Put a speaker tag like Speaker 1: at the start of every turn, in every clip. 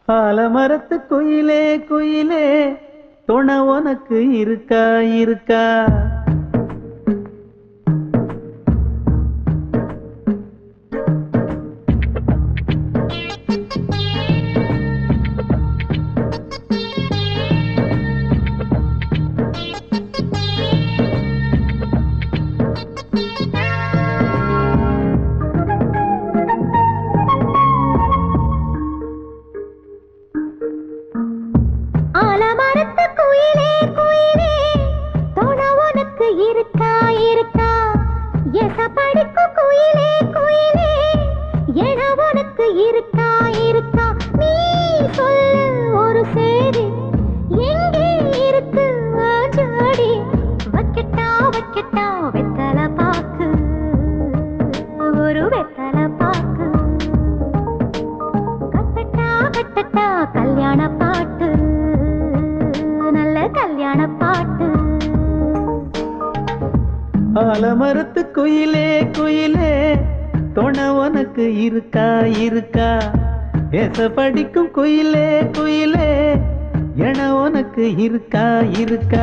Speaker 1: ஆலமரத்து குயிலே குயிலே துணை உனக்கு இருக்கா இருக்கா
Speaker 2: ஆலமரத்து குயிலே குயிலே தொண உனக்கு இருக்கா இருக்கா எச படிக்கும் குயிலே குயிலே என உனக்கு இருக்கா இருக்கா நீ சொல்லு ஒரு சேதி எங்கே இருக்கு உன் ஜோடி வைக்கட்டா வைக்கட்டா வெத்தல பாக்கு ஒரு வெத்தல பாக்கு கட்டட்டா கட்டட்டா கல்யாண பாட்டு நல்ல கல்யாண பாட்டு
Speaker 1: ஆலமரத்து குயிலே குயிலே துணை உனக்கு இருக்கா இருக்கா எச படிக்கும் குயிலே குயிலே என உனக்கு இருக்கா இருக்கா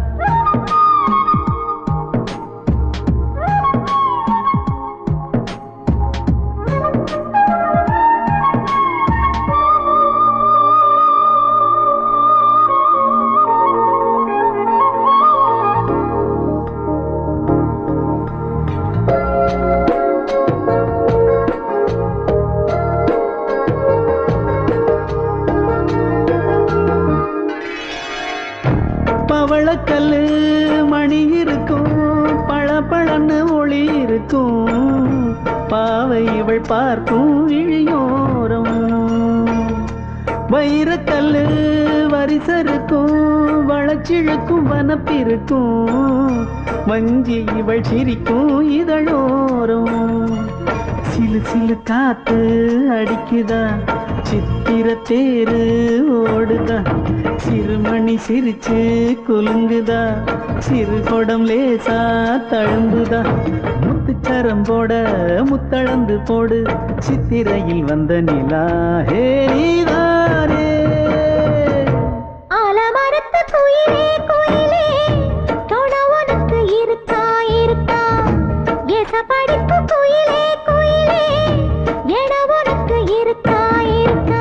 Speaker 1: பவளக்கல்லு மணி இருக்கும் பளபளன்னு ஒளி இருக்கும் பாவை இவள் பார்க்கும் இழியோரம் வைரக்கல்லு வரிசருக்கும் வளச்சிழுக்கும் வனப்பிருக்கும் வஞ்சி இவள் சிரிக்கும் இதழோரம் சிலு சிலு காத்து அடிக்குதா சித்திர தேரு ஓடுதா சிறுமணி சிரிச்சு குலுங்குதா சிறு கொடம் லேசா தழும்புதா முத்துச்சரம் போட முத்தளந்து போடு சித்திரையில் வந்த நிலா ஹே நீதானே
Speaker 2: ஆலமரத்து குயிலே குயிலே தொண உனக்கு இருக்கா இருக்கா எச படிக்கும் குயிலே குயிலே என உனக்கு இருக்கா இருக்கா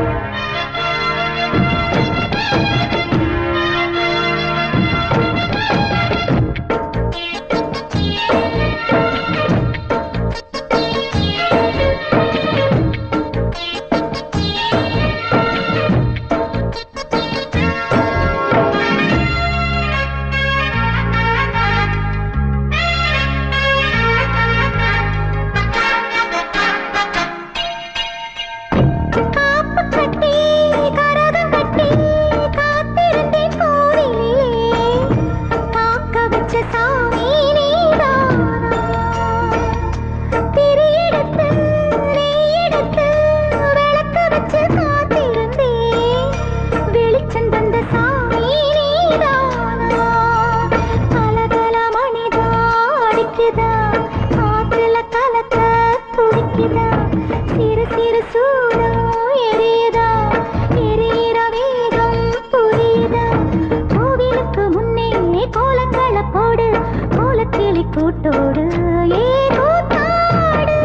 Speaker 2: காப்பு கட்டி கரகம் கட்டி காத்திருந்தேன் கோவிலே காக்க வச்ச சாமி நீதானா திரியெடுத்து நெய்யெடுத்து விளக்கு வச்சு காத்திருந்தேன் வெளிச்சம் தந்த சாமி நீதானா கலகல மணிதா அடிக்குதா காத்துல கலக்க துடிக்குதா சிறு சிறு சூடம் எரியுதா எரியிற வேகம் புரியுதா கோவிலுக்கு முன்னே கோலங்கள போடு கோலக்கிளி கூட்டோடு ஏ கூத்தாடு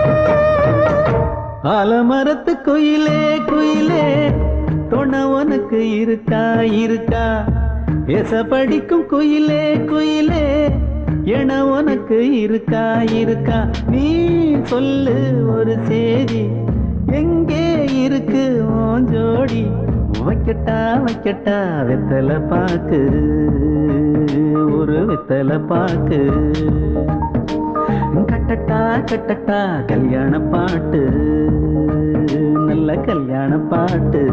Speaker 1: ஆலமரத்து குயிலே குயிலே துணை உனக்கு இருக்கா இருக்கா எச படிக்கும் குயிலே குயிலே என உனக்கு இருக்கா இருக்கா நீ சொல்லு ஒரு சேதி எங்கே இருக்கு உன் ஜோடி வைக்கட்டா வைக்கட்டா வெத்தலை பாக்கு ஒரு வெத்தலை பாக்கு கட்டட்டா கட்டட்டா கல்யாண பாட்டு நல்ல கல்யாண பாட்டு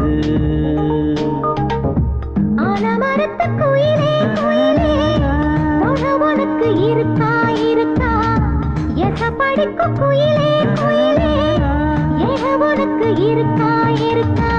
Speaker 2: ஆலமரத்து குயிலே குயிலே தொண உனக்கு இருக்கா இருக்கா எச படிக்கும் குயிலே குயிலே ஏக உனக்கு இருக்கா இருக்கா